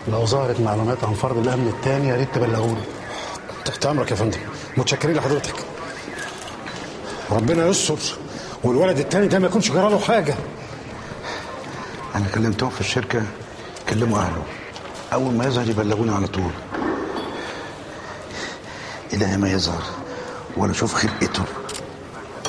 لو ظهرت معلومات عن فرد الامن الثاني يا ريت تبلغوني تحت امرك يا فندم متشكرين لحضرتك ربنا يستر والولد التاني ده ما يكونش جرى له حاجه انا كلمتهم في الشركه كلموا اهله اول ما يظهر يبلغوني على طول الى ما يظهر ولا اشوف خلقته